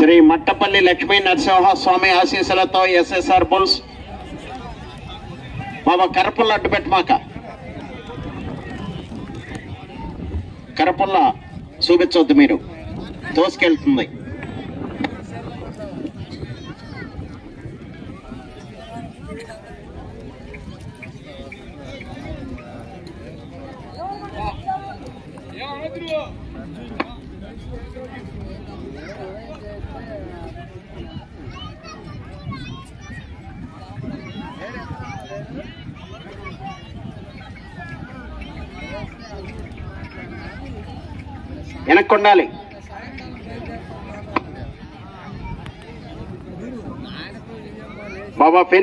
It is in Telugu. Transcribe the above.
శ్రీ మట్టపల్లి లక్ష్మీ నరసింహ స్వామి ఆశీస్సులతో ఎస్ఎస్ఆర్ బుల్స్ బాబా కరపుల్ల అడ్డు పెట్టమాక కరపుల్ల చూపించవద్దు మీరు తోసుకెళ్తుంది వెనక్కుండాలి బాబా